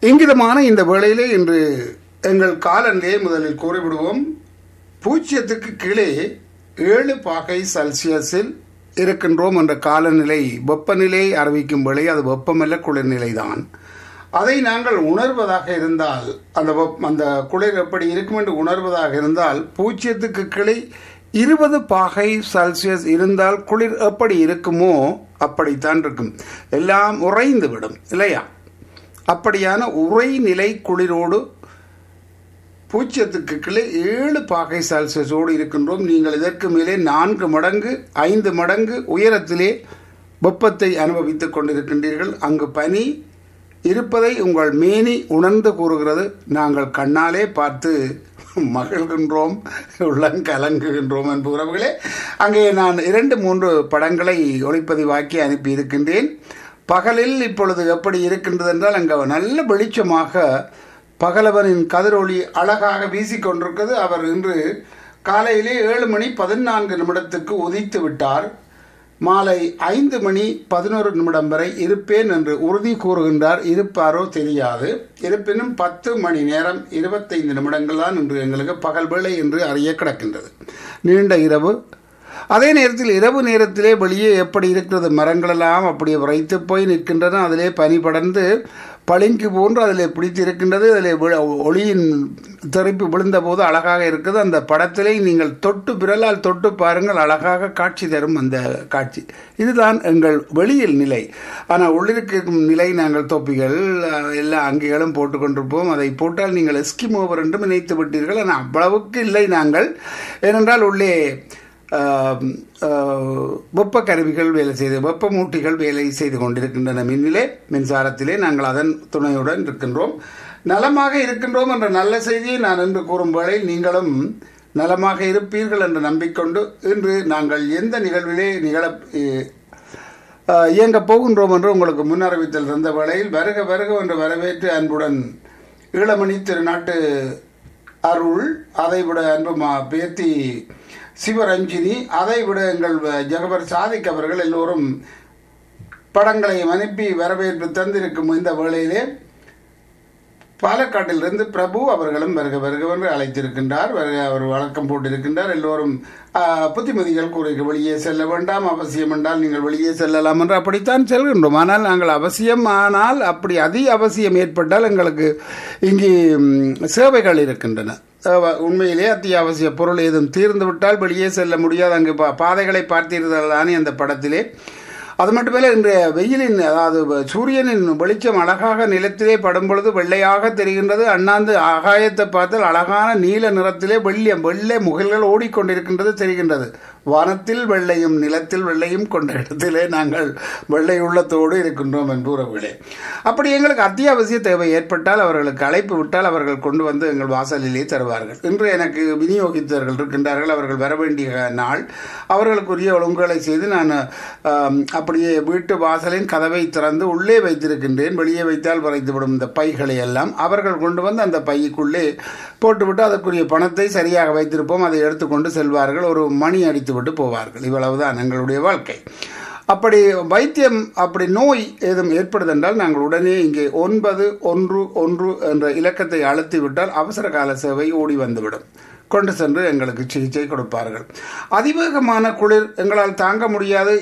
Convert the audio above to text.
இங்கிதமான இந்த வேளையிலே இன்று எங்கள் காலநிலையை முதலில் கூறிவிடுவோம் பூஜ்ஜியத்துக்கு கீழே ஏழு பாகை செல்சியஸில் இருக்கின்றோம் என்ற காலநிலை வெப்பநிலை அறிவிக்கும் வேளை அது வெப்பமல்ல குளிர்நிலை தான் அதை நாங்கள் உணர்வதாக இருந்தால் அந்த வெப்- அந்த குளிர் எப்படி இருக்கும் என்று உணர்வதாக இருந்தால் பூஜ்ஜியத்துக்கு கீழே இருபது பாகை செல்சியஸ் இருந்தால் குளிர் எப்படி இருக்குமோ அப்படித்தான் இருக்கும் எல்லாம் உறைந்து விடும் இல்லையா அப்படியான உறைநிலை குளிரோடு பூஜ்ஜியத்துக்கு கீழே ஏழு பாகை செல்சியஸோடு இருக்கின்றோம் நீங்கள் இதற்கு மேலே நான்கு மடங்கு ஐந்து மடங்கு உயரத்திலே வெப்பத்தை அனுபவித்துக் கொண்டிருக்கின்றீர்கள் அங்கு பனி இருப்பதை உங்கள் மேனி உணர்ந்து கூறுகிறது நாங்கள் கண்ணாலே பார்த்து மகிழ்கின்றோம் உள்ளங்கலங்குகின்றோம் என்பு உறவுகளே அங்கே நான் இரண்டு மூன்று படங்களை ஒளிப்பதிவாக்கி அனுப்பி இருக்கின்றேன் பகலில் இப்பொழுது எப்படி இருக்கின்றது என்றால் அங்கே நல்ல வெளிச்சமாக பகலவனின் கதிரொளி அழகாக வீசிக்கொண்டிருக்கிறது அவர் இன்று காலையிலே ஏழு மணி பதினான்கு நிமிடத்துக்கு உதித்து விட்டார் மாலை ஐந்து மணி பதினோரு நிமிடம் வரை இருப்பேன் என்று உறுதி கூறுகின்றார் இருப்பாரோ தெரியாது இருப்பினும் பத்து மணி நேரம் இருபத்தைந்து நிமிடங்கள் தான் இன்று எங்களுக்கு பகல் வேளை என்று அறிய கிடக்கின்றது நீண்ட இரவு அதே நேரத்தில் இரவு நேரத்திலே வெளியே எப்படி இருக்கிறது மரங்களெல்லாம் அப்படியே விரைத்து போய் நிற்கின்றன அதிலே பனி படர்ந்து பளிங்கு போன்று அதிலே பிடித்து இருக்கின்றது அதிலே விழ- ஒளியின் திருப்பி விழுந்த போது அழகாக இருக்குது அந்த படத்திலே நீங்கள் தொட்டு விரலால் தொட்டு பாருங்கள் அழகாக காட்சி தரும் அந்த காட்சி இதுதான் எங்கள் வெளியில் நிலை ஆனால் உள்ளிருக்கும் நிலை நாங்கள் தொப்பிகள் அஹ், எல்லா அங்கிகளும் போட்டுக்கொண்டிருப்போம் அதை போட்டால் நீங்கள் எஸ்கிமோவர் என்றும் நினைத்து விட்டீர்கள் ஆனால் அவ்வளவுக்கு இல்லை நாங்கள் ஏனென்றால் உள்ளே ஆம், ஆ, வெப்ப கருவிகள் வேலை செய்து வெப்ப மூட்டிகள் வேலை செய்து கொண்டிருக்கின்றன மின்னிலே மின்சாரத்திலே நாங்கள் அதன் துணையுடன் இருக்கின்றோம் நலமாக இருக்கின்றோம் என்ற நல்ல செய்தியை நான் இன்று கூறும் வேளை நீங்களும் நலமாக இருப்பீர்கள் என்று நம்பிக்கொண்டு இன்று நாங்கள் எந்த நிகழ்விலே நிகழ ஆ, இயங்கப் போகின்றோம் என்று உங்களுக்கு முன்னறிவித்தல் இருந்த வேளையில் வருக வருக என்று வரவேற்று அன்புடன் ஈழமணி திருநாட்டு அருள் அதைவிட அன்பு மா பேத்தி சிவரஞ்சினி அதைவிட எங்கள் ஜெகவர் சாதிக் அவர்கள் எல்லோரும் படங்களை அனுப்பி வரவேற்பு தந்திருக்கும் இந்த வேளையிலே பாலக்காட்டிலிருந்து பிரபு அவர்களும் வருக வருகவென்று அழைத்திருக்கின்றார் வருக அவர் வழக்கம் போட்டிருக்கின்றார் எல்லோரும் ஆ, புத்திமதிகள் கூறுக வெளியே செல்ல வேண்டாம் அவசியம் என்றால் நீங்கள் வெளியே செல்லலாம் என்று அப்படித்தான் செல்கின்றோம் ஆனால் நாங்கள் அவசியம் ஆனால் அப்படி அதி அவசியம் ஏற்பட்டால் எங்களுக்கு இங்கே ம், சேவைகள் இருக்கின்றன அஹ், உண்மையிலே அத்தியாவசிய பொருள் ஏதும் தீர்ந்து விட்டால் வெளியே செல்ல முடியாது அங்கு பா- பாதைகளை பார்த்தீர்கள் தானே அந்த படத்திலே அது மட்டுமல்ல இன்றைய வெயிலின் அதாவது சூரியனின் வெளிச்சம் அழகாக நிலத்திலே படும் பொழுது வெள்ளையாக தெரிகின்றது அண்ணாந்து ஆகாயத்தை பார்த்தால் அழகான நீல நிறத்திலே வெள்ளியம் வெள்ளை முகில்கள் ஓடிக்கொண்டிருக்கின்றது தெரிகின்றது வானத்தில் வெள்ளையும் நிலத்தில் வெள்ளையும் கொண்ட இடத்திலே நாங்கள் வெள்ளை உள்ளத்தோடு இருக்கின்றோம் என்புறவுகளே அப்படி எங்களுக்கு அத்தியாவசிய தேவை ஏற்பட்டால் அவர்களுக்கு அழைப்பு விட்டால் அவர்கள் கொண்டு வந்து எங்கள் வாசலிலே தருவார்கள் இன்று எனக்கு விநியோகித்தவர்கள் இருக்கின்றார்கள் அவர்கள் வர வேண்டிய நாள் அவர்களுக்குரிய ஒழுங்குகளை செய்து நான் ஆம், அப்படியே வீட்டு வாசலின் கதவை திறந்து உள்ளே வைத்திருக்கின்றேன் வெளியே வைத்தால் வரைத்துவிடும் இந்த பைகளை எல்லாம் அவர்கள் கொண்டு வந்து அந்த பைக்குள்ளே போட்டுவிட்டு அதற்குரிய பணத்தை சரியாக வைத்திருப்போம் அதை எடுத்துக்கொண்டு செல்வார்கள் ஒரு மணி அடித்துவிட்டு போவார்கள் இவ்வளவுதான் எங்களுடைய வாழ்க்கை அப்படி வைத்தியம் அப்படி நோய் ஏதும் ஏற்படுதென்றால் நாங்கள் உடனே இங்கே ஒன்பது ஒன்று ஒன்று என்ற இலக்கத்தை அழுத்தி விட்டால் அவசர கால சேவை ஓடி வந்துவிடும் கொண்டு சென்று எங்களுக்கு சிகிச்சை கொடுப்பார்கள் அதிவேகமான குளிர் எங்களால் தாங்க முடியாது